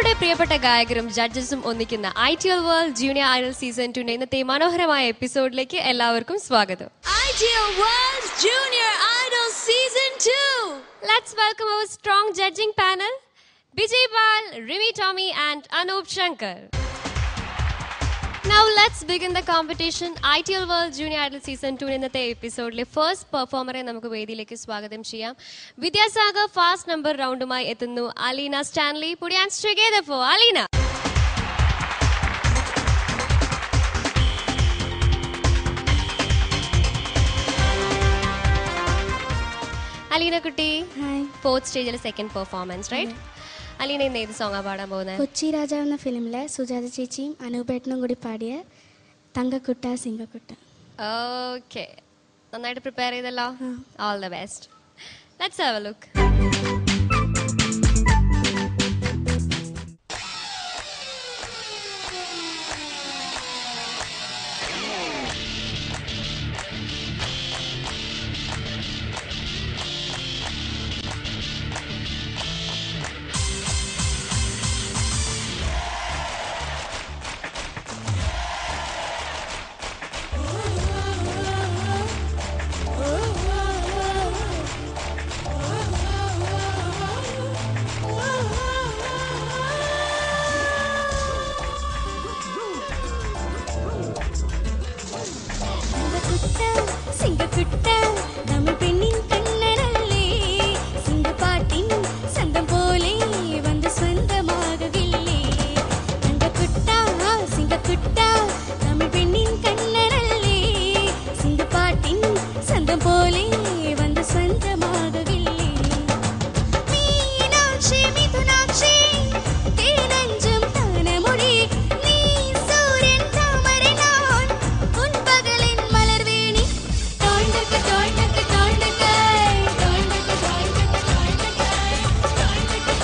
നിങ്ങളുടെ പ്രിയപ്പെട്ട ഗായകരും ജഡ്ജസും ഒന്നിക്കുന്ന I T L World Junior Idol season ടുന്റെ ഇന്നത്തെ മനോഹരമായ എപ്പിസോഡിലേക്ക് എല്ലാവർക്കും സ്വാഗതം Ideal World Junior Idol Season 2. Let's welcome our strong judging panel Vijay Bal Rimi Tomy and Anoop Shankar Now let's begin the competition. ITL World Junior Idol Season 2 ഇന്നത്തെ എപ്പിസോഡിലെ ഫസ്റ്റ് പെർഫോമറെ നമുക്ക് വേദിയിലേക്ക് സ്വാഗതം ചെയ്യാം വിദ്യാസാഗർ ഫാസ്റ്റ് നമ്പർ റൗണ്ടുമായി എത്തുന്നു Aleena Stanley put your hands together for Aleena Aleena കുട്ടി ഹായ് ഫോർത്ത് സ്റ്റേജിലെ second performance right Aleena ഇന്ന് ഏത് സോങ്ങാ പാടാൻ പോകുന്നത് കൊച്ചി രാജാവ് എന്ന ഫിലിമിലെ സുജാത ചേച്ചിയും അനൂപേട്ടനും കൂടി പാടിയ തങ്കക്കുട്ട സിംഗക്കുട്ട ഓക്കെ നന്നായിട്ട് പ്രിപ്പയർ ചെയ്തല്ലോ all the best let's have a look സിംഗക്കുട്ട നമ്മൾ പെണ്ണിൻ കണ്ണനല്ലേ സിംഗപ്പാട്ടിൻ സ്വന്തം പോലെ വന്ന് സ്വന്തമാകുകില്ലേ തങ്കക്കുട്ട സിംഗക്കുട്ട നമ്മൾ പെണ്ണിൻ കണ്ണനല്ലേ സിംഗപ്പാട്ടിൻ സ്വന്തം പോലെ വന്ന് സ്വന്തമാകുകില്ലേ മീനാക്ഷി മിഥുനാക്ഷി തേനഞ്ചും താനമൊഴി നീ സൂര്യൻ താമரை நான் உன் பகலின் மலர்வேணி தோண்டக்க தோண்டக்க தோண்டக்க தோண்டக்க தோண்டக்க தோண்டக்க தோண்டக்க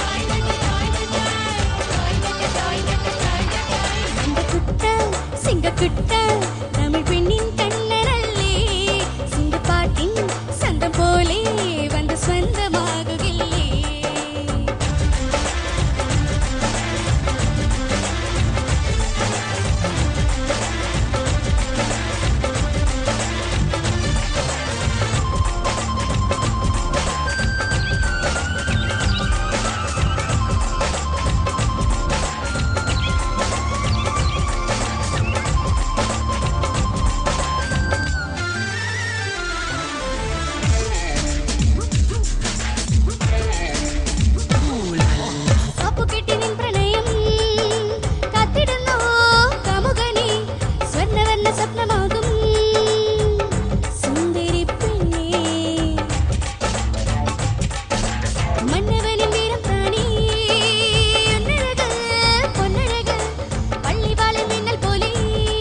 தோண்டக்க சிங்கக்குட்ட தமிழ் பெண்ணின் கண்ணரல்லே சிங்கப்பாட்டின் சந்தம் போலே வந்து சொந்தமாகுகில்லே അപ്പുകെട്ടിനിൻ പ്രണയം കാത്തിടുന്നു കാമുകനെ സ്വർണ്ണവർണ്ണ സ്വപ്നമാകും സുന്ദരി പെണ്ണേ മന്നവനിൻ വീരം പ്രാണി ഒന്നഴക് പൊന്നഴക് പള്ളിവാളിൽ മിന്നൽ പോലെ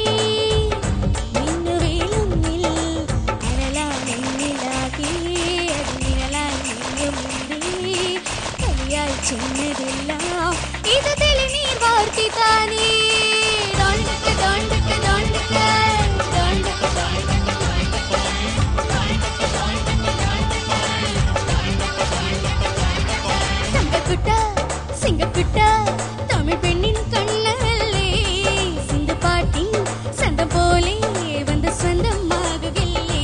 മിന്നുവേളുന്നിൽ അഴലാണെന്നിലാകെ അതിനിഴലായി നീയുമുണ്ടേ കളിയായി ചെന്നതെല്ലാം ഇത് തെളിനീർ വാർത്തി താനേ ദോണ്ടക്ക് ദോണ്ടക്ക് ദോണ്ടക്ക് ദോണ്ടക്ക് ദോണ്ടക്ക് തങ്കക്കുട്ട സിംഗക്കുട്ട തമിഴ് പെണ്ണിൻ കണ്ണല്ലേ സിംഗപ്പാട്ടിൻ സ്വന്തം പോലെ വന്ന് സ്വന്തമാകുകില്ലേ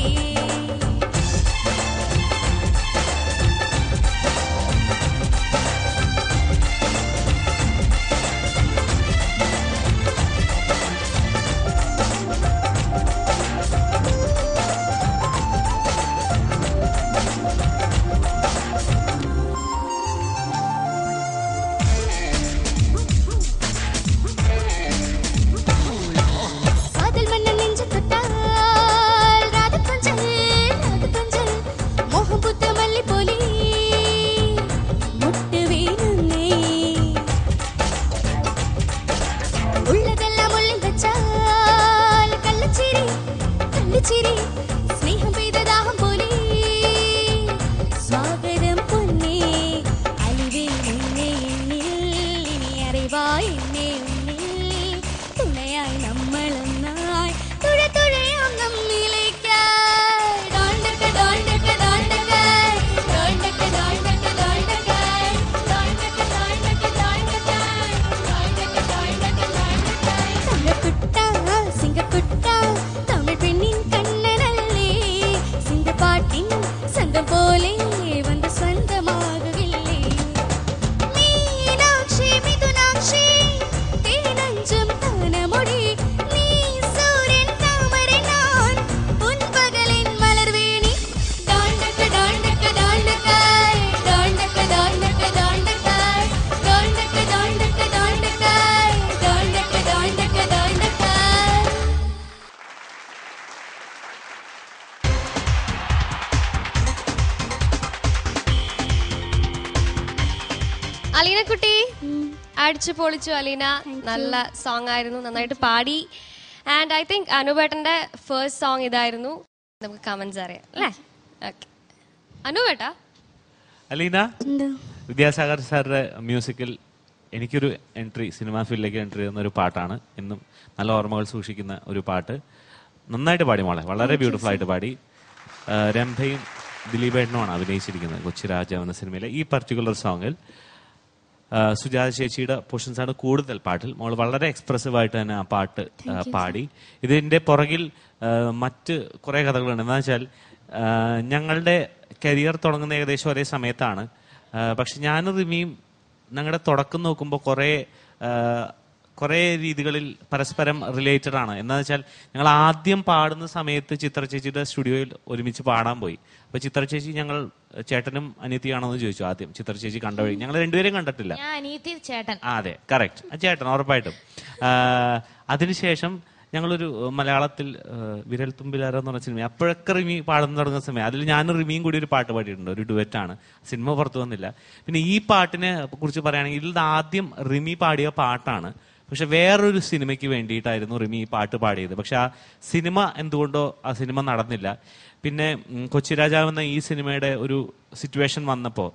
അലീനക്കുട്ടി അടിച്ചു പൊളിച്ചു അലീന നല്ല സോങ് ആയിരുന്നു നന്നായിട്ട് പാടി ആൻഡ് ഐ തിങ്ക് അനുപേട്ടന്റെ ഫസ്റ്റ് സോങ് ഇതായിരുന്നു നമുക്ക് കമന്റ്സ് അറിയാം അല്ലേ ഓക്കെ അനുപേട്ടാ അലീന എന്തോ വിദ്യാസാഗർ സാറുടെ മ്യൂസിക്കിൽ എനിക്കൊരു എൻട്രി സിനിമാ ഫീൽഡിലേക്ക് എൻട്രി ചെയ്യുന്ന ഒരു പാട്ടാണ് എന്നും നല്ല ഓർമ്മകൾ സൂക്ഷിക്കുന്ന ഒരു പാട്ട് നന്നായിട്ട് പാടി മോളെ വളരെ ബ്യൂട്ടിഫുൾ ആയിട്ട് പാടി ആ, രംഭയും ദിലീപേട്ടനുമാണ് അഭിനയിച്ചിരിക്കുന്നത് കൊച്ചി രാജാവ് എന്ന സിനിമയിലെ ഈ പർട്ടിക്കുലർ സോങ്ങിൽ ആ, സുജാത ചേച്ചിയുടെ പോർഷൻസ് ആണ് കൂടുതൽ പാട്ടിൽ മോൾ വളരെ എക്സ്പ്രസീവ് ആയിട്ട് തന്നെ ആ പാട്ട് ആ, പാടി ഇതിന്റെ പുറകിൽ ആ, മറ്റ് കുറെ കഥകളുണ്ട് എന്താ വെച്ചാൽ ആ, ഞങ്ങളുടെ കരിയർ തുടങ്ങുന്ന ഏകദേശം ഒരേ സമയത്താണ് ആ, പക്ഷെ ഞാനും റിമിയും ഞങ്ങളുടെ തുടക്കം നോക്കുമ്പോൾ കുറെ ആ, കുറെ രീതികളിൽ പരസ്പരം റിലേറ്റഡ് ആണ് എന്താ വെച്ചാൽ ഞങ്ങൾ ആദ്യം പാടുന്ന സമയത്ത് ചിത്ര ചേച്ചിയുടെ സ്റ്റുഡിയോയിൽ ഒരുമിച്ച് പാടാൻ പോയി അപ്പൊ ചിത്ര ചേച്ചി ഞങ്ങൾ ചേട്ടനും അനിയത്തിയാണോ എന്ന് ചോദിച്ചു ആദ്യം ചിത്ര ചേച്ചി കണ്ട വഴി ഞങ്ങൾ രണ്ടുപേരും കണ്ടിട്ടില്ല ഞാൻ അനിയത്തി ചേട്ടൻ ആ അതെ കറക്റ്റ് ചേട്ടൻ ഉറപ്പായിട്ടും ആ, അതിനുശേഷം ഞങ്ങളൊരു മലയാളത്തിൽ ആ, വിരൽ തുമ്പിലാരോ എന്ന് പറഞ്ഞ സിനിമ അപ്പോഴൊക്കെ റിമി പാടുന്ന തുടങ്ങുന്ന സമയം അതിൽ ഞാനും റിമിയും കൂടി ഒരു പാട്ട് പാടിയിട്ടുണ്ട് ഒരു ഡുവറ്റാണ് സിനിമ പുറത്തു വന്നില്ല പിന്നെ ഈ പാട്ടിനെ കുറിച്ച് പറയുകയാണെങ്കിൽ ഇതിൽ ആദ്യം റിമി പാടിയ പാട്ടാണ് പക്ഷെ വേറൊരു സിനിമയ്ക്ക് വേണ്ടിയിട്ടായിരുന്നു റിമി ഈ പാട്ട് പാടിയത് പക്ഷെ ആ സിനിമ എന്തുകൊണ്ടോ ആ സിനിമ നടന്നില്ല പിന്നെ ഉം, കൊച്ചി രാജാവ് എന്ന ഈ സിനിമയുടെ ഒരു സിറ്റുവേഷൻ വന്നപ്പോൾ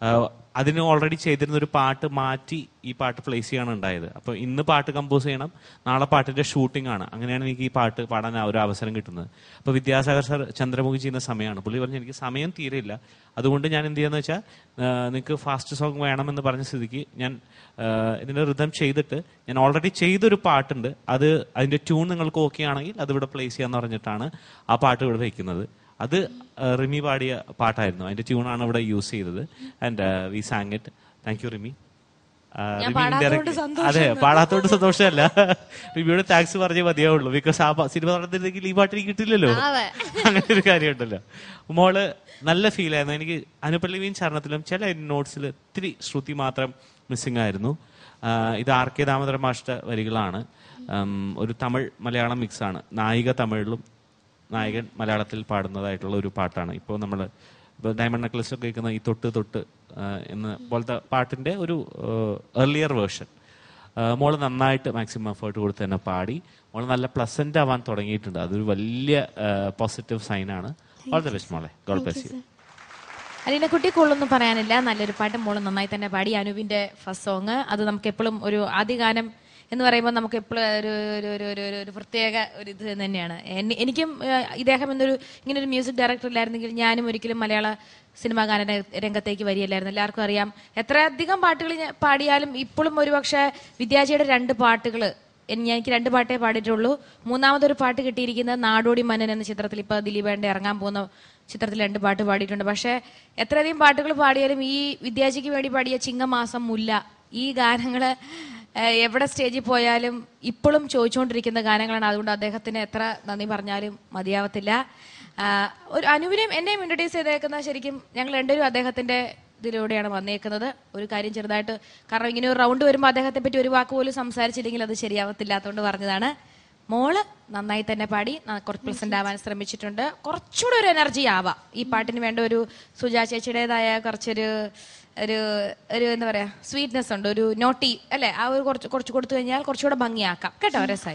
അതിന് ഓൾറെഡി ചെയ്തിരുന്ന ഒരു പാട്ട് മാറ്റി ഈ പാട്ട് പ്ലേസ് ചെയ്യാണ് ഉണ്ടായത് അപ്പോൾ ഇന്ന് പാട്ട് കമ്പോസ് ചെയ്യണം നാളെ പാട്ടിന്റെ ഷൂട്ടിംഗ് ആണ് അങ്ങനെയാണ് എനിക്ക് ഈ പാട്ട് പാടാൻ ആ ഒരു അവസരം കിട്ടുന്നത് അപ്പോൾ വിദ്യാസാഗർ സാർ ചന്ദ്രമുഖി ചെയ്യുന്ന സമയമാണ് പുള്ളി പറഞ്ഞു എനിക്ക് സമയം തീരെയില്ല അതുകൊണ്ട് ഞാൻ എന്ത് ചെയ്യാന്ന് വെച്ചാൽ നിങ്ങൾക്ക് ഫാസ്റ്റ് സോങ് വേണമെന്ന് പറഞ്ഞ സ്ഥിതിക്ക് ഞാൻ ആ, ഇതിന്റെ റിതം ചെയ്തിട്ട് ഞാൻ ഓൾറെഡി ചെയ്തൊരു പാട്ടുണ്ട് അത് അതിന്റെ ട്യൂൺ നിങ്ങൾക്ക് ഓക്കെ ആണെങ്കിൽ അത് ഇവിടെ പ്ലേസ് ചെയ്യാന്ന് പറഞ്ഞിട്ടാണ് ആ പാട്ട് ഇവിടെ വയ്ക്കുന്നത് അത് ആ, റിമി പാടിയ പാട്ടായിരുന്നു അതിന്റെ ട്യൂണാണ് ഇവിടെ യൂസ് ചെയ്തത് and we sang it thank you Rimi ആ, റിമി പാടാത്തോണ്ട് indirectly- അതെ പാടാത്തോണ്ട് സന്തോഷമല്ല റിമിയോട് താങ്ക്സ് പറഞ്ഞേ മതിയാവുള്ളൂ ബിക്കോസ് ആ പ- സിനിമ നടന്നിരുന്നെങ്കിൽ ഈ പാട്ടിന് കിട്ടില്ലല്ലോ അതെ. അങ്ങനെ ഒരു കാര്യമുണ്ടല്ലോ മോള് നല്ല ഫീൽ ആയിരുന്നു എനിക്ക് അനുപല്ലവിയും ചരണത്തിലും ചില നോട്ട്സിൽ ഇത്തിരി ശ്രുതി മാത്രം മിസ്സിംഗ് ആയിരുന്നു ആ, ഇത് ആർ കെ ദാമോദര മാഷ്ട വരികളാണ് ഉം, ഒരു തമിഴ് മലയാളം മിക്സ് ആണ് നായിക തമിഴിലും നായകൻ മലയാളത്തിൽ പാടുന്നതായിട്ടുള്ള ഒരു പാട്ടാണ് ഇപ്പോൾ നമ്മൾ ഇപ്പോൾ ഡയമണ്ട് നെക്ലസ് ഒക്കെ കേൾക്കുന്ന ഈ തൊട്ട് തൊട്ട് ആ, എന്ന പോലത്തെ പാട്ടിന്റെ ഒരു ഏർലിയർ വേർഷൻ മോള് നന്നായിട്ട് മാക്സിമം എഫേർട്ട് കൊടുത്ത് തന്നെ പാടി മോള് നല്ല പ്ലസന്റ് ആവാൻ തുടങ്ങിയിട്ടുണ്ട് അതൊരു വലിയ പോസിറ്റീവ് സൈനാണ് ഓൾ ദ ബെസ്റ്റ് മോളെ ഗോഡ് ബ്ലസ് യു അലീനക്കുട്ടി കൂടുതലൊന്നും പറയാനില്ല നല്ലൊരു പാട്ട് മോള് നന്നായി തന്നെ പാടി അനുവിന്റെ ഫസ്റ്റ് സോങ് അത് നമുക്ക് എപ്പോഴും ഒരു ആദ്യ ഗാനം എന്ന് പറയുമ്പോൾ നമുക്ക് എപ്പോഴും ഒരു ഒരു ഒരു ഒരു ഒരു ഒരു പ്രത്യേക ഒരു ഇത് തന്നെയാണ് എനി- എനിക്കും ഏഹ്, ഇദ്ദേഹം എന്നൊരു ഇങ്ങനെ ഒരു മ്യൂസിക് ഡയറക്ടർ ഇല്ലായിരുന്നെങ്കിൽ ഞാനും ഒരിക്കലും മലയാള സിനിമാ ഗാന രംഗ- രംഗത്തേക്ക് വരികയില്ലായിരുന്നു എല്ലാവർക്കും അറിയാം എത്രയധികം പാട്ടുകൾ ഞാൻ പാടിയാലും ഇപ്പോഴും ഒരുപക്ഷെ വിദ്യാജിയുടെ രണ്ട് പാട്ടുകൾ എൻ- ഞാൻ എനിക്ക് രണ്ട് പാട്ടേ പാടിയിട്ടുള്ളൂ മൂന്നാമതൊരു പാട്ട് കിട്ടിയിരിക്കുന്നത് നാടോടി മന്നൻ എന്ന ചിത്രത്തിൽ ഇപ്പൊ ദിലീപേണ്ട ഇറങ്ങാൻ പോകുന്ന ചിത്രത്തിൽ രണ്ട് പാട്ട് പാടിയിട്ടുണ്ട് പക്ഷെ എത്രയധികം പാട്ടുകൾ പാടിയാലും ഈ വിദ്യാജിക്ക് വേണ്ടി പാടിയ ചിങ്ങമാസം മുല്ല ഈ ഗാനങ്ങള് ഏഹ്, എവിടെ സ്റ്റേജിൽ പോയാലും ഇപ്പോഴും ചോദിച്ചുകൊണ്ടിരിക്കുന്ന ഗാനങ്ങളാണ് അതുകൊണ്ട് അദ്ദേഹത്തിന് എത്ര നന്ദി പറഞ്ഞാലും മതിയാവത്തില്ല ആഹ്, ഒരു അനുവിനെയും എന്നെയും ഇൻട്രൊഡ്യൂസ് ചെയ്തേക്കുന്ന ശരിക്കും ഞങ്ങൾ രണ്ടുപേരും അദ്ദേഹത്തിന്റെ ഇതിലൂടെയാണ് വന്നേക്കുന്നത് ഒരു കാര്യം ചെറുതായിട്ട് കാരണം ഇങ്ങനെ ഒരു റൗണ്ട് വരുമ്പോൾ അദ്ദേഹത്തെ പറ്റി ഒരു വാക്ക് പോലും സംസാരിച്ചില്ലെങ്കിൽ അത് ശരിയാവത്തില്ലാത്തതുകൊണ്ട് പറഞ്ഞതാണ് മോള് നന്നായി തന്നെ പാടി ന- കുറച്ച് പ്രസന്റ് ആവാൻ ശ്രമിച്ചിട്ടുണ്ട് കുറച്ചുകൂടെ ഒരു എനർജി ആവാം ഈ പാട്ടിന് വേണ്ട ഒരു സുജാ ചേച്ചിയുടേതായ കുറച്ചൊരു ഒരു ഒരു എന്താ പറയാ സ്വീറ്റ്നെസ് ഉണ്ട് ഒരു നോട്ടി അല്ലെ ആ ഒരു കുറച്ച് കുറച്ച് കൊടുത്തു കഴിഞ്ഞാൽ കുറച്ചുകൂടെ ഭംഗിയാക്കാം കേട്ടോ രസായി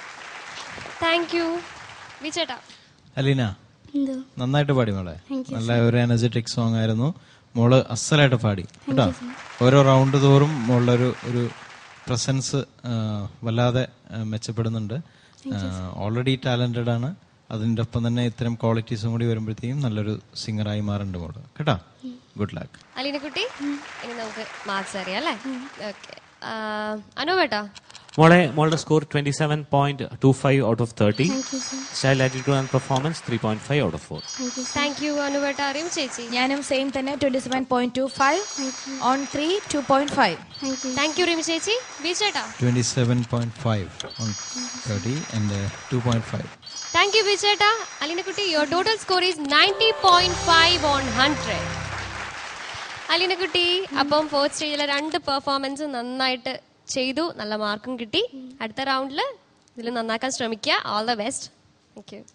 താങ്ക് യു വിചേട്ടാ അലീന എന്തോ നന്നായിട്ട് പാടി മോളെ Thank you, നല്ല ഒരു എനർജറ്റിക് സോങ് ആയിരുന്നു മോള് അസലായിട്ട് പാടി കേട്ടോ ഓരോ റൗണ്ട് തോറും മോളുടെ ഒരു ഒരു പ്രസൻസ് വല്ലാതെ ആ, മെച്ചപ്പെടുന്നുണ്ട് ഓൾറെഡി ടാലന്റഡ് ആണ് അതിൻ്റെ ഒപ്പം തന്നെ ഇത്തരം ക്വാളിറ്റീസും കൂടി വരുമ്പോഴത്തേക്കും നല്ലൊരു സിംഗറായി മാറുന്നുണ്ട് മോള് കേട്ടോ ഗുഡ് ലക്ക് അലീനക്കുട്ടി ഇനി നമുക്ക് മാർക്സ് അറിയാം അല്ലേ ഓക്കെ അനുപേട്ടാ മോളെ മോളുടെ score twenty seven point two five out of thirty thank you sir style attitude and performance three point five out of four thank you thank you അനുപേട്ട അറിയും ചേച്ചി ഞാനും സെയിം തന്നെ twenty seven point two five on three two point five thank you thank you Rimi ചേച്ചി വിചേട്ടാ twenty seven point five on thirty and two point five thank you വിചേട്ടാ അലീനക്കുട്ടി your total score is ninety point five on hundred അലീനക്കുട്ടി അപ്പം fourth സ്റ്റേജിലെ രണ്ട് performance നന്നായിട്ട് ചെയ്തു നല്ല മാർക്കും കിട്ടി അടുത്ത റൗണ്ടിൽ ഇതിൽ നന്നാക്കാൻ ശ്രമിക്കുക all the best thank you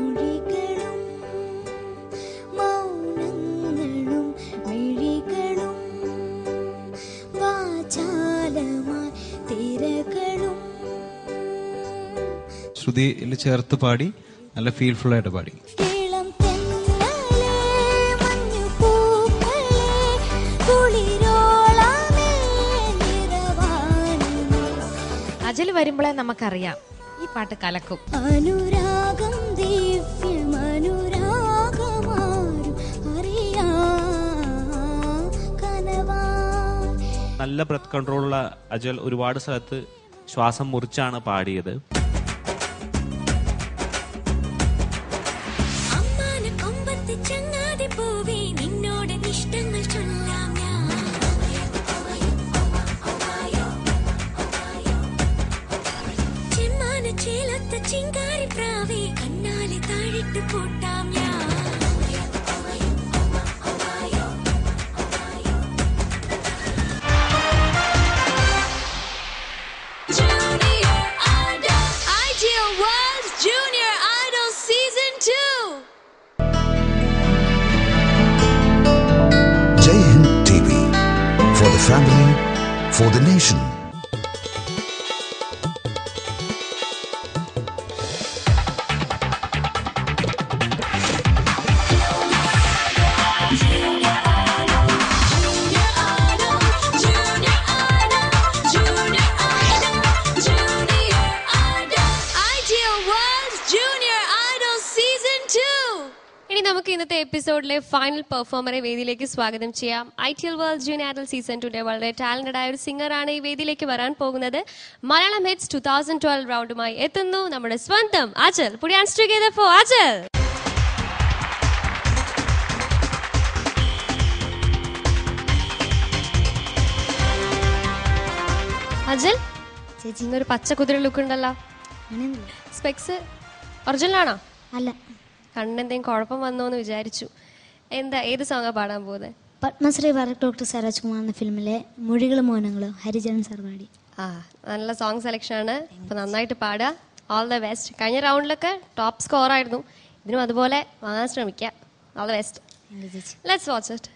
മൊഴികളും മൗനങ്ങളും മിഴികളും ശ്രുതിയിൽ ചേർത്ത് പാടി നല്ല ഫീൽഫുൾ ആയിട്ട് പാടി ഇളം തെന്നലേ മഞ്ഞുപൂക്കളേ കുളിരോളമേ നിറവാനിലേ അജൽ വരുമ്പോഴേ നമുക്കറിയാം ഈ പാട്ട് കലക്കും അനുരാഗം ദിവ്യം അനുരാഗമാരും അറിയാ കനവാ നല്ല ബ്രത്ത് കൺട്രോളുള്ള അജൽ ഒരുപാട് സ്ഥലത്ത് ശ്വാസം മുറിച്ചാണ് പാടിയത് അമ്മാന കൊമ്പത്ത് ചങ്ങാതി പൂവേ നിന്നോട് ഇഷ്ടങ്ങൾ ചൊല്ലാം ഞാൻ ചെമ്മാന ചേലത്ത ചിങ്കാരി പ്രാവേ കണ്ണാലെ താഴിട്ട് പൂട്ടാം ഞാൻ Junior Idol. Ideal World Junior Idol Season 2. Jai Hind TV for the family, for the nation. Junior Idol, Junior Idol, Junior Idol, Junior Idol. Ideal World Junior Idol Season 2. ഇനി നമുക്ക് ഇന്നത്തെ എപ്പിസോഡിലെ ഫൈനൽ പെർഫോമറെ വേദിയിലേക്ക് സ്വാഗതം ചെയ്യാം I T L World Junior Idol season ടുന്റെ വളരെ talented ആയ ഒരു സിംഗറാണ് ഈ വേദിയിലേക്ക് വരാൻ പോകുന്നത് Malayalam hits two thousand twelve റൗണ്ടുമായി എത്തുന്നു നമ്മുടെ സ്വന്തം Ajal put your hands together for Ajal Ajal ചേച്ചി ഇന്നൊരു പച്ച കുതിര ലുക്ക് ഉണ്ടല്ലോ സ്പെക്സ് ഒറിജിനൽ ആണോ അല്ല കണ്ണെന്തെങ്കിലും കുഴപ്പം വന്നോ എന്ന് വിചാരിച്ചു എന്താ ഏത് സോങ്ങാ പാടാൻ പോകുന്നത് പത്മശ്രീ ഭാരത് ഡോക്ടർ സരോജ് കുമാർ എന്ന ഫിലിമിലെ മൊഴികളും മോനങ്ങളും ഹരിചരൺ സാർ പാടി ആ നല്ല സോങ് സെലക്ഷൻ ആണ് അപ്പൊ നന്നായിട്ട് പാടുക ഓൾ ദ ബെസ്റ്റ് കഴിഞ്ഞ റൗണ്ടിലൊക്കെ ടോപ്പ് സ്കോർ ആയിരുന്നു ഇതിനും അതുപോലെ വാങ്ങാൻ ശ്രമിക്കുക all the best let's watch it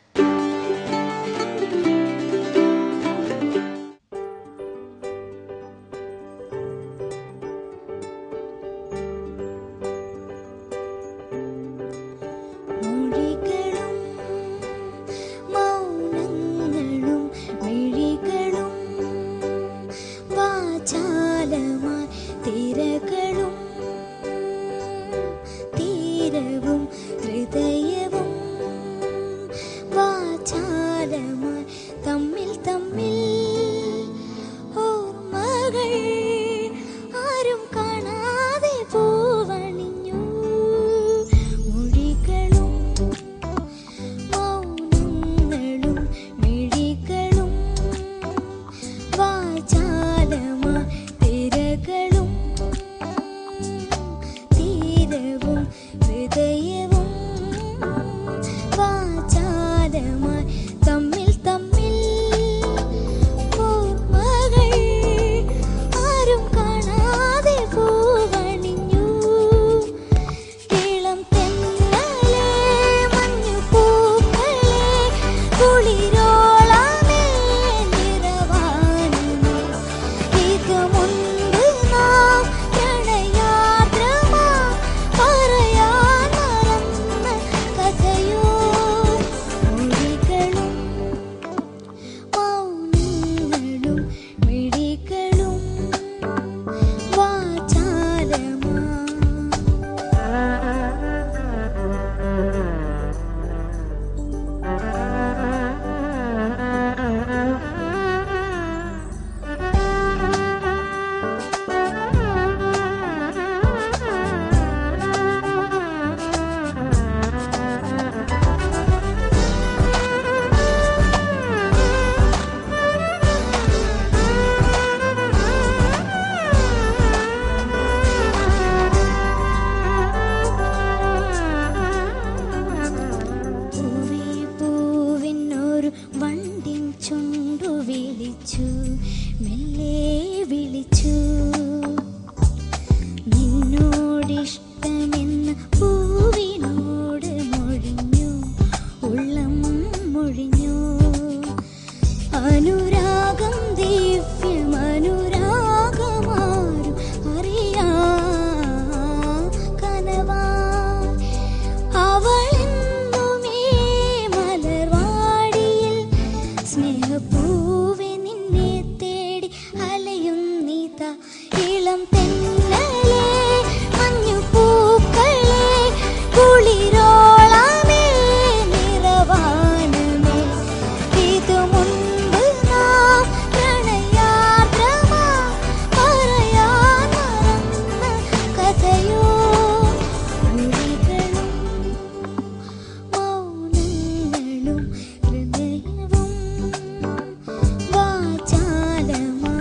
മൊഴികളും മൗനങ്ങളും മിഴികളും വാചാലമായി തിരകളും തീരവും ഹൃദയവും വാചാലമായി തമ്മിൽ തമ്മിൽ ഓർമ്മകൾ ആരും കാണാതെ പൂവണിഞ്ഞു മൊഴികളും മൗനങ്ങളും മിഴികളും വാചാലമായി തിരകളും തീരവും ഹൃദയവും വാചാലമായി തമ്മിൽ തമ്മിൽ ഓർമ്മകൾ ആരും കാണാതെ പൂവണിഞ്ഞു ഇളം തെന്നലേ മഞ്ഞുപൂക്കളേ കുളിരോളമേ നിറവാനിലേ ഇത് മുൻപ് നാം പ്രണയാദ്രമാ പറയാൻ മറന്ന കഥയോ മൊഴികളും മൗനങ്ങളും മിഴികളും വാചാലമാ പൂവേ പൂവിനൊരു വണ്ടിൻ ചുണ്ടു വിളിച്ചു മെല്ലെ വിളിച്ചു നിന്നോടിഷ്ടമെന്ന് പൂവിനോട് മൊഴിഞ്ഞു ഉള്ളം മൊഴിഞ്ഞു അനുരാഗം ദിവ്യം അനുരാഗമാരും അറിയാ സ്നേഹപ്പൂവെ നിന്നെ തേടി അലയും നീത ഇളം തെന്നലേ മഞ്ഞു പൂക്കളേ കുളിരോളമേ നിറവാനമേ ഇതു മുൻപ് നാം പ്രണയാർദ്രമാ പറയാൻ മറന്ന കഥയോ മൊഴികളും മൗനങ്ങളും ഹൃദയവും വാചാലമാ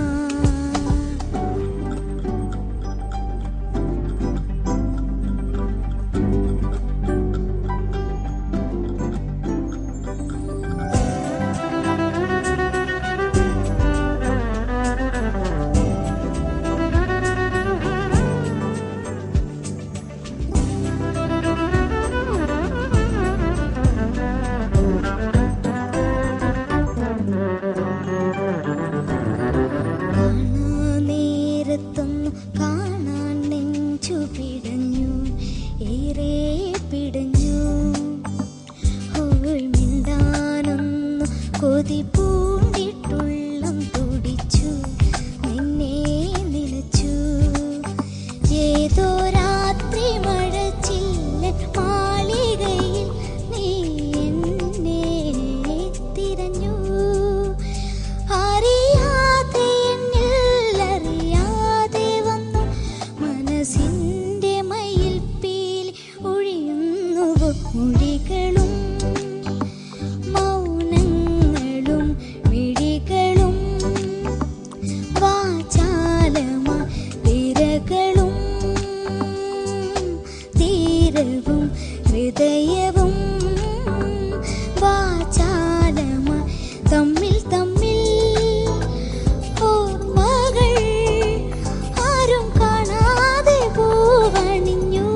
നേരത്തൊന്നു കാണാൻ നെഞ്ചു പിടഞ്ഞു ഏറെ പിടഞ്ഞു ഹോയ് മിണ്ടാനൊന്നു കൊതി പൂണ്ടിട്ടുള്ളം തുടിച്ചു നിന്നെ നിലച്ചു ഏതോ രാത്രി മഴ ചില്ലൻ മാളികയിൽ നീ എന്നെ തിരഞ്ഞു അറിയാതെ എന്നിൽ അറിയാതെ വന്നു മനസ്സിന്റെ മയിൽ പീലി ഒഴിയുന്നുവോ മൊഴികളും മൗനങ്ങളും മിഴികളും വാചാലമാ തിരകളും തീരവും ഹൃദയവും വാചാലമാ തമ്മിൽ തമ്മിൽ ഓർമ്മകൾ ആരും കാണാതെ പൂവണിഞ്ഞു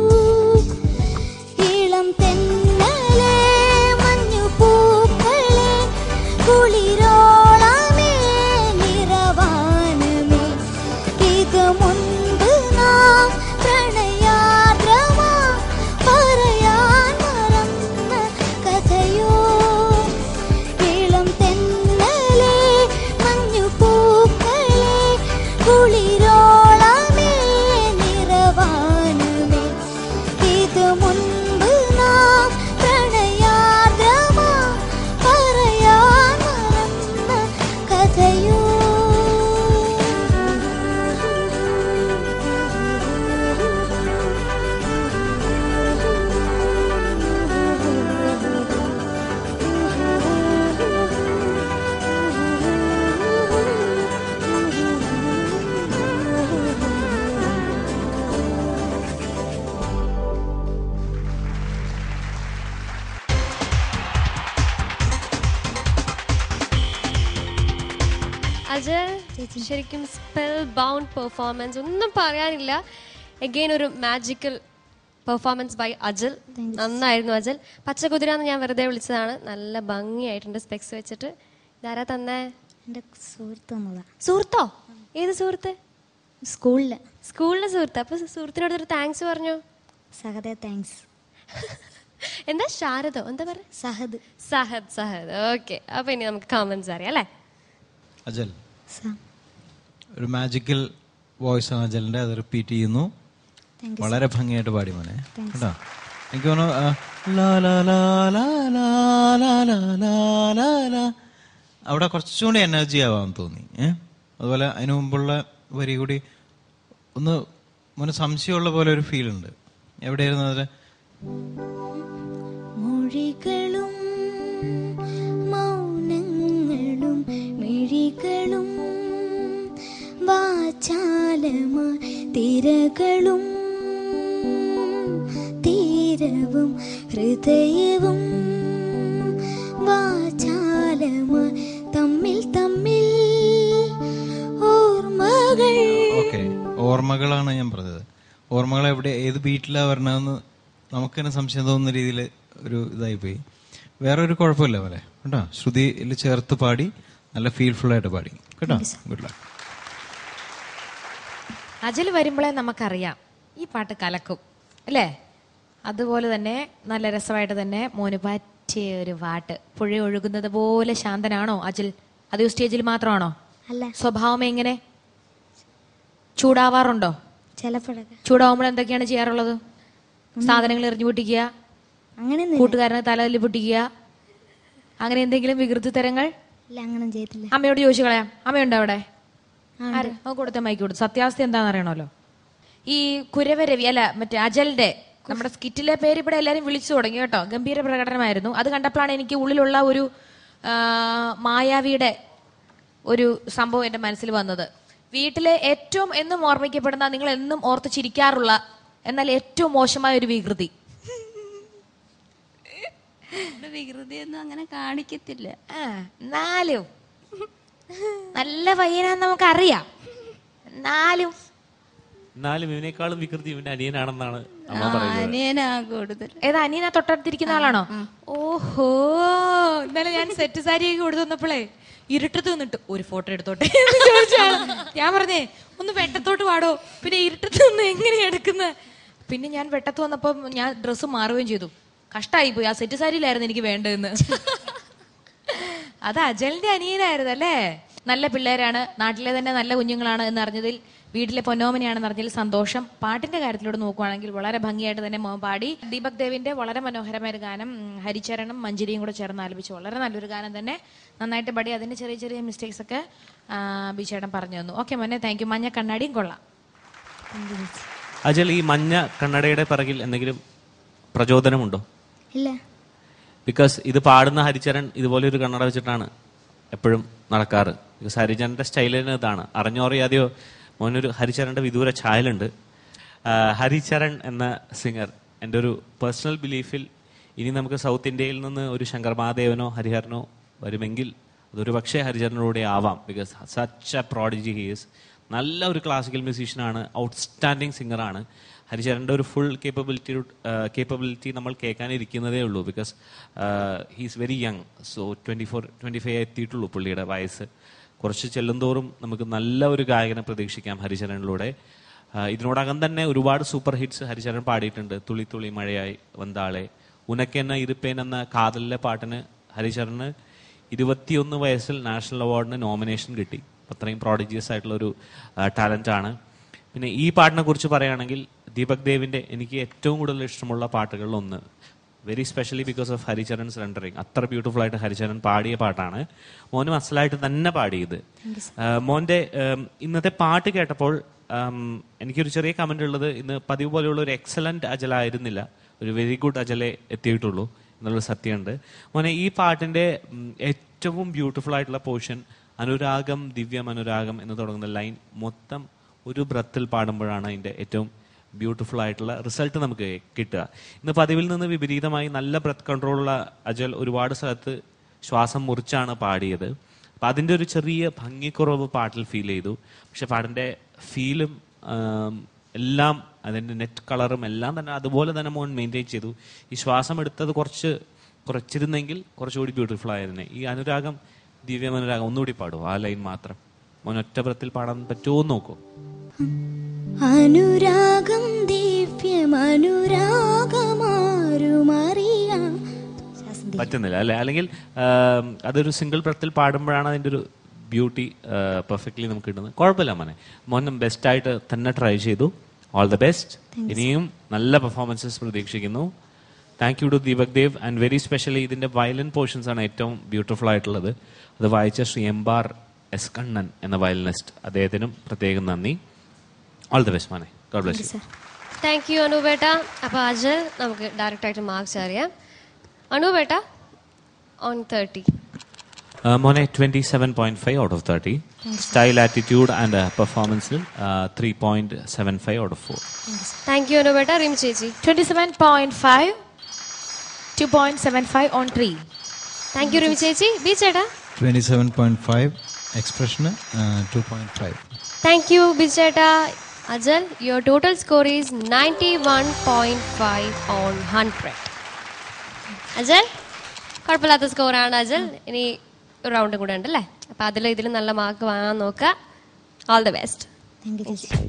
ഇളം തെന്നലേ മഞ്ഞു പൂക്കളേ കുളിരോളമേ നിറവാനമേ ഇത് മുൻപ് നാം പ്രണയാദ്രമാ പറയാൻ മറന്ന കഥയോ ഇളം തെന്നലേ മഞ്ഞു പൂക്കളേ കുളിരോളമേ നിറവാനമേ ഇത് മുൻപ് നാം പ്രണയാദ്രമാ പറയാൻ മറന്ന കഥയോ അജൽ ശരിക്കും സ്പെൽ ബൗണ്ട് പെർഫോമൻസ് ഒന്നും പറയാനില്ല എഗെയിൻ ഒരു മാജിക്കൽ പെർഫോമൻസ് ബൈ അജൽ നന്നായിരുന്നു അജൽ പച്ചക്കുതിര എന്ന് ഞാൻ വെറുതെ വിളിച്ചതാണ് നല്ല ഭംഗിയായിട്ടുണ്ട് സ്പെക്സ് വെച്ചിട്ട് ഇതാരാ തന്നേ എൻ്റെ സുഹൃത്ത് തന്നതാ സുഹൃത്തോ ഏത് സുഹൃത്ത് സ്കൂളിൽ സ്കൂളിലെ സുഹൃത്ത് അപ്പൊ സുഹൃത്തിനോട് ഒരു താങ്ക്സ് പറഞ്ഞു സഹദേ താങ്ക്സ് എന്താ ശാരദോ എന്താ പറ സഹദ് സഹദ് സഹദ് ഓക്കെ അപ്പൊ ഇനി നമുക്ക് കമന്റ്സ് അറിയാം അല്ലേ അജൽ സ- ഒരു മാജിക്കൽ വോയിസ് ആണ് അജലിന്റെ അത് റിപ്പീറ്റ് ചെയ്യുന്നു Thank വളരെ ഭംഗിയായിട്ട് പാടി മോനെ കേട്ടോ എനിക്ക് തോന്നുന്നു ആ, ലാ, ലാ, ലാ, ലാ, ലാ, ലാ, ലാ, ലാ, ലാ, ലാ. അവിടെ കുറച്ചുകൂടി എനർജി ആവാൻ തോന്നി ഏ അതുപോലെ അതിനു മുമ്പുള്ള വരി കൂടി ഒന്ന് മോന് സംശയമുള്ള പോലെ ഒരു ഫീൽ ഉണ്ട് എവിടെയായിരുന്നു അതിൽ മൊഴികളും മൗനങ്ങളും മിഴികളും വാചാലമാ തിരകളും തീരവും ഹൃദയവും വാചാലമാ തമ്മിൽ തമ്മിൽ ഓർമ്മകൾ ഓക്കെ ഓർമ്മകളാണ് ഞാൻ പറഞ്ഞത് ഓർമ്മകൾ എവിടെ ഏത് ബീറ്റിലാ വരണമെന്ന് നമുക്ക് തന്നെ സംശയം തോന്നുന്ന രീതിയിൽ ഒരു ഇതായി പോയി വേറെ ഒരു കുഴപ്പമില്ല പോലെ കേട്ടോ ശ്രുതിയിൽ ചേർത്ത് പാടി നല്ല ഫീൽഫുൾ ആയിട്ട് പാടി കേട്ടോ ഗുഡ് ലക്ക് അജൽ വരുമ്പോഴേ നമുക്കറിയാം ഈ പാട്ട് കലക്കും അല്ലേ അതുപോലെ തന്നെ നല്ല രസമായിട്ട് തന്നെ മോന് പറ്റിയ പറ്റിയ ഒരു പാട്ട് പുഴ ഒഴുകുന്നത് പോലെ ശാന്തനാണോ അജിൽ അതോ സ്റ്റേജിൽ മാത്രമാണോ അല്ല സ്വഭാവം എങ്ങനെ ചൂടാവാറുണ്ടോ ചിലപ്പോഴൊക്കെ ചൂടാവുമ്പോൾ എന്തൊക്കെയാണ് ചെയ്യാറുള്ളത് സാധനങ്ങൾ എറിഞ്ഞു പൊട്ടിക്കുക അങ്ങനെയൊന്നും കൂട്ടുകാരനെ തലയിൽ പൊട്ടിക്കുക അങ്ങനെ എന്തെങ്കിലും വികൃതി തരങ്ങൾ ഇല്ല അങ്ങനെ ചെയ്തില്ല അമ്മയോട് ചോദിച്ചു കളയാം അമ്മയുണ്ടോ അവിടെ ആര്? അത് കൊടുത്ത മൈക്ക് കൊടുത്തു സത്യാവസ്ഥ എന്താണെന്ന് അറിയണമല്ലോ ഈ കുരവരവി അല്ല മറ്റേ അജലിന്റെ നമ്മുടെ സ്കിറ്റിലെ പേര് ഇവിടെ എല്ലാരും വിളിച്ചു തുടങ്ങി കേട്ടോ ഗംഭീര പ്രകടനമായിരുന്നു അത് കണ്ടപ്പോഴാണ് എനിക്ക് ഉള്ളിലുള്ള ഒരു ആ, മായാവിയുടെ ഒരു സംഭവം എന്റെ മനസ്സിൽ വന്നത് വീട്ടിലെ ഏറ്റവും എന്നും ഓർമ്മിക്കപ്പെടുന്ന നിങ്ങൾ എന്നും ഓർത്ത് ചിരിക്കാറുള്ള എന്നാൽ ഏറ്റവും മോശമായ ഒരു വികൃതി ഇവിടെ വികൃതിയൊന്നും അങ്ങനെ കാണിക്കത്തില്ല ആ, എന്നാലും നല്ല പയ്യനാന്ന് നമുക്കറിയാം എന്നാലും എന്നാലും ഇവനേക്കാളും വികൃതി ഇവന്റെ അനിയനാണെന്നാണ് അമ്മ പറയുന്നത് അനിയനാ കൂടുതൽ ഏതാ അനിയന തൊട്ടടുത്തിരിക്കുന്ന ആളാണോ ഓഹോ ഇന്നലെ ഞാൻ സെറ്റ് സാരിയൊക്കെ കൊടുത്തു വന്നപ്പോഴേ ഇരുട്ടത്ത് നിന്നിട്ട് ഒരു ഫോട്ടോ എടുത്തോട്ടെ എന്ന് ചോദിച്ച ആള്. ഞാൻ പറഞ്ഞേ ഒന്ന് വെട്ടത്തോട്ട് പാടോ പിന്നെ ഇരുട്ടത്ത് നിന്ന് എങ്ങനെയാ എടുക്കുന്നത് പിന്നെ ഞാൻ വെട്ടത്ത് വന്നപ്പോ ഞാൻ ഡ്രസ്സ് മാറുകയും ചെയ്തു കഷ്ടായി പോയി ആ സെറ്റ് സാരിയിലായിരുന്നു എനിക്ക് വേണ്ടതെന്ന് അത് അജലിന്റെ അനിയനായിരുന്നു അല്ലേ നല്ല പിള്ളേരാണ് നാട്ടിലെ തന്നെ നല്ല കുഞ്ഞുങ്ങളാണ് എന്ന് അറിഞ്ഞതിൽ വീട്ടിലെ പൊന്നോമനയാണെന്ന് അറിഞ്ഞതിൽ സന്തോഷം പാട്ടിന്റെ കാര്യത്തിലൂടെ നോക്കുവാണെങ്കിൽ വളരെ ഭംഗിയായിട്ട് തന്നെ മോൻ പാടി ദീപക് ദേവിന്റെ വളരെ മനോഹരമായ ഒരു ഗാനം ഉം, ഹരിചരണം മഞ്ജരിയും കൂടെ ചേർന്ന് ആലപിച്ചു വളരെ നല്ലൊരു ഗാനം തന്നെ നന്നായിട്ട് പാടി അതിന്റെ ചെറിയ ചെറിയ മിസ്റ്റേക്സ് ഒക്കെ ആ, ബിചേട്ടൻ പറഞ്ഞു തന്നു ഓക്കെ മോനെ താങ്ക് യു മഞ്ഞ കണ്ണാടിയും കൊള്ളാം അജൽ ഈ മഞ്ഞ കണ്ണടയുടെ പിറകിൽ എന്തെങ്കിലും പ്രചോദനമുണ്ടോ ഇല്ല ബിക്കോസ് ഇത് പാടുന്ന ഹരിചരൺ ഇതുപോലെ ഒരു കണ്ണട വെച്ചിട്ടാണ് എപ്പോഴും നടക്കാറ് ബിക്കോസ് ഹരിചരന്റെ സ്റ്റൈൽ തന്നെ ഇതാണ് അറിഞ്ഞോ അറിയാതെയോ മോനൊരു ഹരിചരന്റെ വിദൂര ഛായലുണ്ട് ആ, ഹരിചരൺ എന്ന സിംഗർ എൻ്റെ ഒരു പേഴ്സണൽ ബിലീഫിൽ ഇനി നമുക്ക് സൗത്ത് ഇന്ത്യയിൽ നിന്ന് ഒരു ശങ്കർ മഹാദേവനോ ഹരിഹരനോ വരുമെങ്കിൽ അതൊരു പക്ഷേ ഹരിചരനിലൂടെ ആവാം because such a prodigy he's നല്ല ഒരു ക്ലാസിക്കൽ മ്യൂസീഷ്യനാണ് ഔട്ട്സ്റ്റാൻഡിങ് സിംഗറാണ് ഹരിചരൻ്റെ ഒരു ഫുൾ കേപ്പബിലിറ്റി കേപ്പബിലിറ്റി നമ്മൾ കേൾക്കാനിരിക്കുന്നതേ ഉള്ളൂ because he's very young so twenty four twenty five എത്തിയിട്ടുള്ളൂ പുള്ളിയുടെ വയസ്സ് കുറച്ച് ചെല്ലുന്തോറും നമുക്ക് നല്ല ഒരു ഗായകനെ പ്രതീക്ഷിക്കാം ഹരിചരണിലൂടെ ആ, ഇതിനോടകം തന്നെ ഒരുപാട് സൂപ്പർ ഹിറ്റ്സ് ഹരിചരൺ പാടിയിട്ടുണ്ട് തുളി തുളി മഴയായി വന്താളെ ഉനക്കെന്ന ഇരുപ്പേൻ എന്ന കാതലിലെ പാട്ടിന് ഹരിചരണ് ഇരുപത്തിയൊന്ന് വയസ്സിൽ നാഷണൽ അവാർഡിന് നോമിനേഷൻ കിട്ടി അത്രയും പ്രോഡിജിയസ് ആയിട്ടുള്ള ഒരു ടാലന്റ് ആണ് പിന്നെ ഈ പാട്ടിനെ കുറിച്ച് പറയുകയാണെങ്കിൽ ദീപക് ദേവിന്റെ എനിക്ക് ഏറ്റവും കൂടുതൽ ഇഷ്ടമുള്ള പാട്ടുകളിൽ ഒന്ന് very specially because of Haricharan's rendering അത്ര ബ്യൂട്ടിഫുൾ ആയിട്ട് ഹരിചരൺ പാടിയ പാട്ടാണ് മോനും അസലായിട്ട് തന്നെ പാടിയത് ആ, മോന്റെ ഉം, ഇന്നത്തെ പാട്ട് കേട്ടപ്പോൾ ഉം, എനിക്കൊരു ചെറിയ കമന്റ് ഉള്ളത് ഇന്ന് പതിവ് പോലെയുള്ള ഒരു എക്സലന്റ് അജലായിരുന്നില്ല ഒരു വെരി ഗുഡ് അജലെ എത്തിയിട്ടുള്ളൂ എന്നുള്ളൊരു സത്യമുണ്ട് മോനെ ഈ പാട്ടിന്റെ ഉം, ഏറ്റവും ബ്യൂട്ടിഫുൾ ആയിട്ടുള്ള പോർഷൻ അനുരാഗം ദിവ്യം അനുരാഗം എന്ന് തുടങ്ങുന്ന ലൈൻ മൊത്തം ഒരു ബ്രത്തിൽ പാടുമ്പോഴാണ് അതിന്റെ ഏറ്റവും ബ്യൂട്ടിഫുൾ ആയിട്ടുള്ള റിസൾട്ട് നമുക്ക് കിട്ടുക ഇന്ന് പതിവിൽ നിന്ന് വിപരീതമായി നല്ല ബ്രത്ത് കൺട്രോളുള്ള അജൽ ഒരുപാട് സ്ഥലത്ത് ശ്വാസം മുറിച്ചാണ് പാടിയത് അപ്പൊ അതിന്റെ ഒരു ചെറിയ ഭംഗിക്കുറവ് പാട്ടിൽ ഫീൽ ചെയ്തു പക്ഷെ പാട്ടിന്റെ ഫീലും എല്ലാം അതിന്റെ നെറ്റ് കളറും എല്ലാം തന്നെ അതുപോലെ തന്നെ മോൻ മെയിൻറ്റെയിൻ ചെയ്തു ഈ ശ്വാസം എടുത്തത് കുറച്ച് കുറച്ചിരുന്നെങ്കിൽ കുറച്ചുകൂടി ബ്യൂട്ടിഫുൾ ആയിരുന്നേ ഈ അനുരാഗം ദിവ്യം അനുരാഗം ഒന്നുകൂടി പാടുമോ ആ ലൈൻ മാത്രം മോൻ ഒറ്റ ബ്രത്തിൽ പാടാൻ പറ്റുമോ എന്ന് നോക്കൂ അനുരാഗം ദിവ്യം അനുരാഗമാരുമറിയാം ശ്വാസം തീരും. പറ്റുന്നില്ല അല്ലെ അല്ലെങ്കിൽ ആം, അതൊരു സിംഗിൾ ബ്രത്തിൽ പാടുമ്പോഴാണ് അതിന്റെ ഒരു ബ്യൂട്ടി പെർഫെക്റ്റ്ലി നമുക്ക് കിട്ടുന്നത് കുഴപ്പമില്ല മോനെ മോനും ബെസ്റ്റ് ആയിട്ട് തന്നെ ട്രൈ ചെയ്തു ഓൾ ദ ബെസ്റ്റ് ഇനിയും നല്ല പെർഫോമൻസസ് പ്രതീക്ഷിക്കുന്നു thank you to Deepak Dev and very specially ഇതിന്റെ വയലിൻ പോർഷൻസ് ആണ് ഏറ്റവും ബ്യൂട്ടിഫുൾ ആയിട്ടുള്ളത് അത് വായിച്ച ശ്രീ എംബാർ എസ് കണ്ണൻ എന്ന വയലിനിസ്റ്റ് അദ്ദേഹത്തിനും പ്രത്യേകം നന്ദി ഓൾ ദ ബെസ്റ്റ് മോനെ God bless you thank you അനൂപേട്ട അപ്പോൾ അജൽ നമുക്ക് ഡയറക്റ്റ് ആയിട്ട് മാർക്സ് അറിയാം അനൂപേട്ട ഓൺ തേർട്ടി മോനെ twenty seven point five out of thirty style attitude and പെർഫോമൻസിൽ three point seven five out of four thank you അനൂപേട്ട റിം ചേച്ചി twenty seven point five two point seven five on three thank you Rimi ചേച്ചി B ചേട്ടാ twenty seven point five എക്സ്പ്രഷന് to point five thank you B ചേട്ടാ Ajal your total score is ninety one point five on hundred Ajal കുഴപ്പമില്ലാത്ത സ്കോറാണ് agile ഇനി ഒരു റൗണ്ടും കൂടെ ഉണ്ട് അല്ലേ അപ്പം അതിൽ ഇതിൽ നല്ല മാർക്ക് വാങ്ങാൻ നോക്കുക all the best thank you ചേച്ചി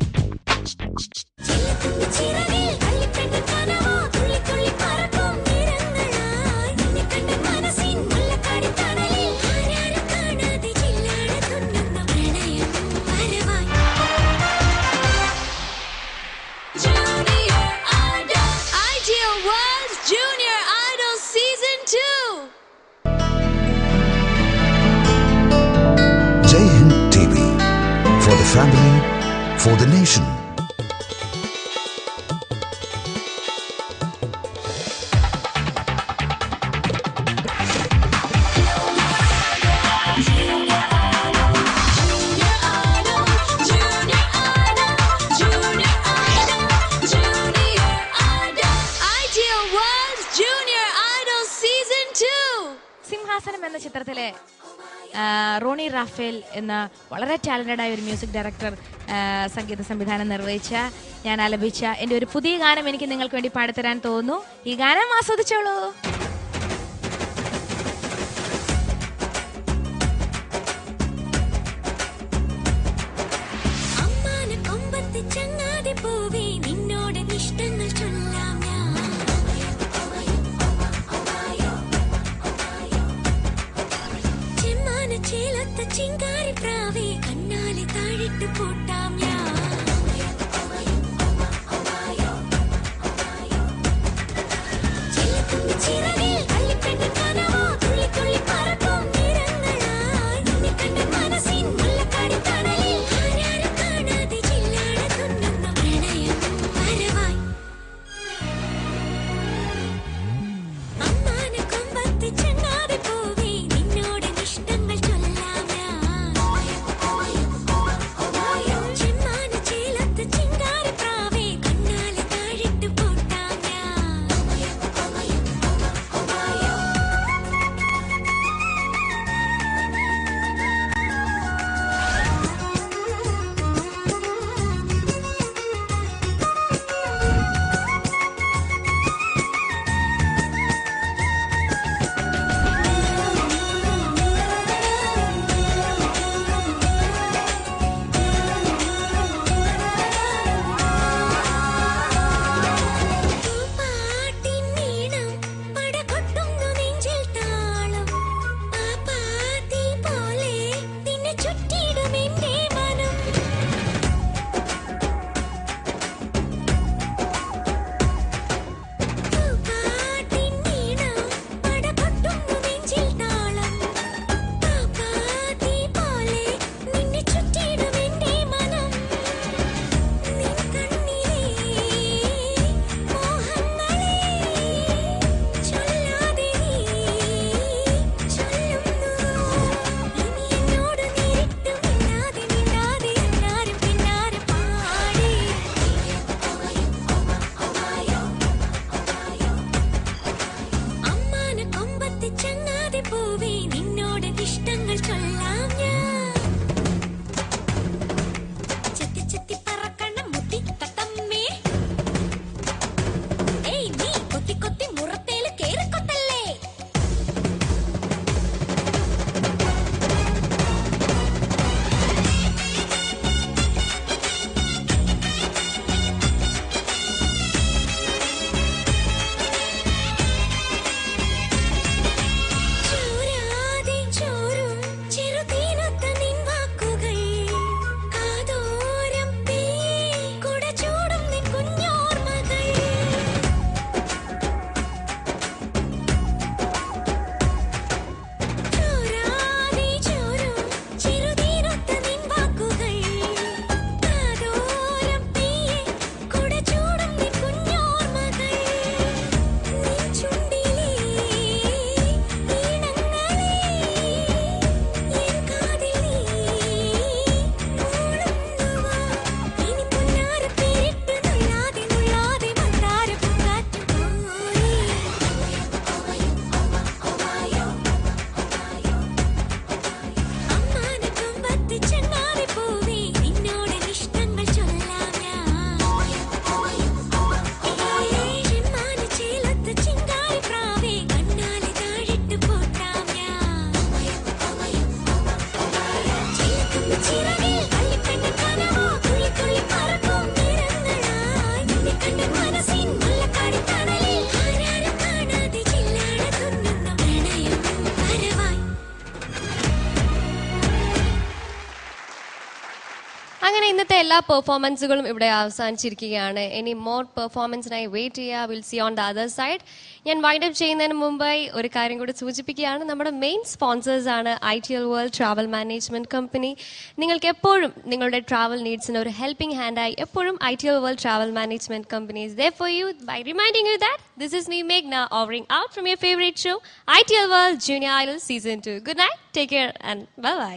ചിറകിൽ അള്ളിപ്പെട്ട് കനവോ തുള്ളി തുള്ളി പറക്കും നിറങ്ങളായി നിന്നെ കണ്ട family, for the nation. Ideal World Junior Idol Season 2. സിംഹാസനം എന്ന ചിത്രത്തിലെ ആ, റോണി റാഫേൽ എന്ന വളരെ ടാലന്റഡ് ആയ ഒരു മ്യൂസിക് ഡയറക്ടർ ആ, സംഗീത സംവിധാനം നിർവഹിച്ച ഞാൻ ആലപിച്ച എൻ്റെ ഒരു പുതിയ ഗാനം എനിക്ക് നിങ്ങൾക്ക് വേണ്ടി പാടിത്തരാൻ തോന്നുന്നു ഈ ഗാനം ആസ്വദിച്ചോളൂ അമ്മാന കൊമ്പത്ത് ചങ്ങാതി പൂവേ നിന്നോട് ഇഷ്ടങ്ങൾ ചൊല്ലാം ഞാൻ ചെമ്മാന ചേലത്ത ചിങ്കാരി പ്രാവേ കണ്ണാലെ താഴിട്ട് പൂട്ടാം ഞാൻ ചിലത്തുമ്പി ചിറകിൽ കള്ളിപ്പെണ്ണ് കനവോ തുള്ളി തുള്ളി പറക്കും നിറങ്ങളായി നിന്നെ കണ്ട മനസ്സിൻ മുല്ലക്കാടി തണലിൽ ആരാരും കാണാതെ ചില്ലാട തുന്നുന്ന പ്രണയം വരവായി അമ്മാന കൊമ്പത്ത് ചങ്ങാതി പൂവേ നിന്നോട് ഇഷ്ടങ്ങൾ ചൊല്ലാം ഞാൻ ചെമ്മാന അങ്ങനെ ഇന്നത്തെ എല്ലാ പെർഫോമൻസുകളും ഇവിടെ അവസാനിച്ചിരിക്കുകയാണ് ഇനി മോർ പെർഫോമൻസിനായി വെയിറ്റ് ചെയ്യുക will see on the other side ഞാൻ വൈൻഡ് അപ്പ് ചെയ്യുന്നതിന് മുമ്പായി ഒരു കാര്യം കൂടി സൂചിപ്പിക്കുകയാണ് നമ്മുടെ മെയിൻ സ്പോൺസേഴ്സ് ആണ് I T L World travel management company നിങ്ങൾക്ക് എപ്പോഴും നിങ്ങളുടെ ട്രാവൽ നീഡ്സിന് ഒരു ഹെൽപ്പിംഗ് ഹാൻഡായി എപ്പോഴും I T L World travel management company is there for you by reminding you that this is me മേഘ്ന hovering out from your favourite show I T L World Junior Idol season two good night take care and bye bye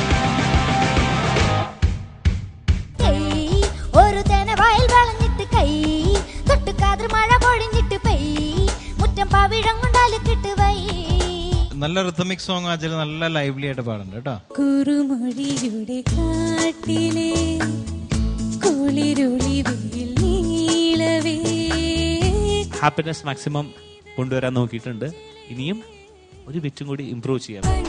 കൈ ഒരു തേന വയൽ വളഞ്ഞിട്ട് കൈ തൊട്ടുകാതിർ മഴ പൊഴിഞ്ഞിട്ട് പൈ മുറ്റം പവിഴം കൊണ്ടാലിക്കിട്ട് വൈ നല്ല റിത്തമിക് സോങ് ആച്ചാൽ നല്ല ലൈവ്ലി ആയിട്ട് പാടുന്നുണ്ട് കേട്ടോ കുറുമൊഴിയുടെ കാട്ടിലെ കുളിരുളി വെയിൽ നീളവേ ഹാപ്പിനെസ് മാക്സിമം കൊണ്ടുവരാൻ നോക്കിയിട്ടുണ്ട് ഇനിയും ഒരു ബിറ്റും കൂടി ഇമ്പ്രൂവ് ചെയ്യാം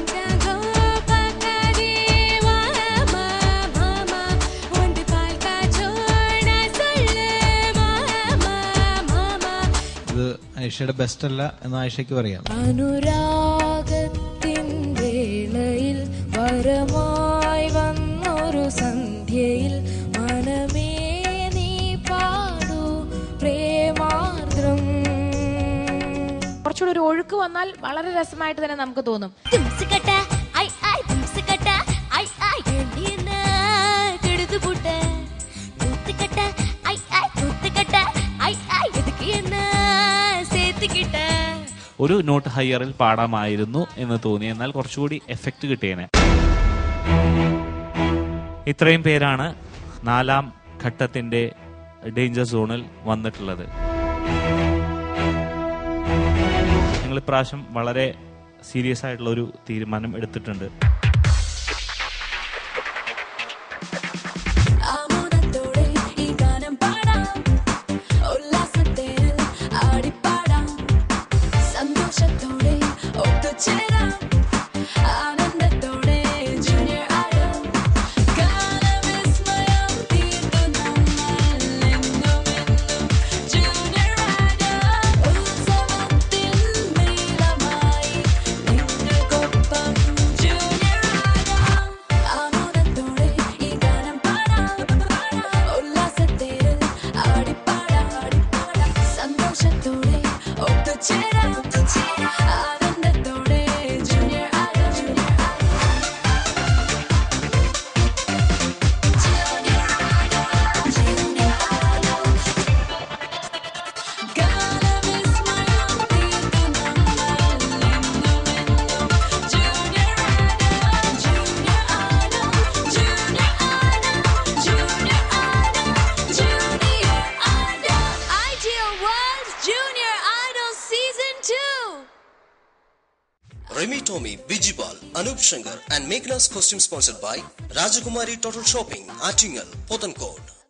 ഇത് ആയിഷയുടെ ബെസ്റ്റ് അല്ല എന്ന് ആയിഷയ്ക്ക് പറയാം അനുരാഗത്തിൻ വേളയിൽ വരമായി വന്നൊരു സന്ധ്യയിൽ മനമേ നീ പാടൂ പ്രേമാർദ്രം കുറച്ചുകൂടി ഒരു ഒഴുക്ക് വന്നാൽ വളരെ രസമായിട്ട് തന്നെ നമുക്ക് തോന്നും തുംസുകട്ട ഐ ഐ തുംസുകട്ട ഐ ഐ എണ്ണീന കെടുത്തുപുട്ട തൂത്തുകട്ട ഐ ഐ തൂത്തുകട്ട ഐ ഐ എതുക്ക് என்ன சேர்த்துக்கிட்ட ഒരു നോട്ട് ഹയറിൽ പാടാമായിരുന്നു എന്ന് തോന്നി എന്നാൽ കുറച്ചുകൂടി എഫക്റ്റ് കിട്ടിയേനെ ഇത്രയും പേരാണ് നാലാം ഘട്ടത്തിന്റെ ഡേഞ്ചർ സോണിൽ വന്നിട്ടുള്ളത് നിങ്ങൾ ഇപ്രാവശ്യം വളരെ സീരിയസ് ആയിട്ടുള്ള ഒരു തീരുമാനം എടുത്തിട്ടുണ്ട് ആമോദത്തോടെ ഈ ഗാനം പാടാം ഉല്ലാസത്തേരിൽ ആടിപ്പാടാം സന്തോഷത്തോടെ ഒത്തുചേരാം ആനന്ദത്തോടെ ജൂനിയർ ഐഡൽ ഗാനവിസ്മയം തീർത്തു നമ്മൾ എന്നും എന്നും ജൂനിയർ ഐഡൽ ഉത്സവത്തിൻ നീളമായി നിങ്ങൾക്കൊപ്പം ജൂനിയർ ഐഡൽ ആമോദത്തോടെ ഈ ഗാനം പാടാം ഉല്ലാസത്തേരിൽ ആടിപ്പാടാം സന്തോഷത്തോടെ ഒത്തുചേരാം ആനന്ദത്തോടെ Junior Idol Junior Remy Tommy, Bijibal, Anup Shankar and Meghna's costume sponsored by Rajakumari Total Shopping, Attingal, Pothankot.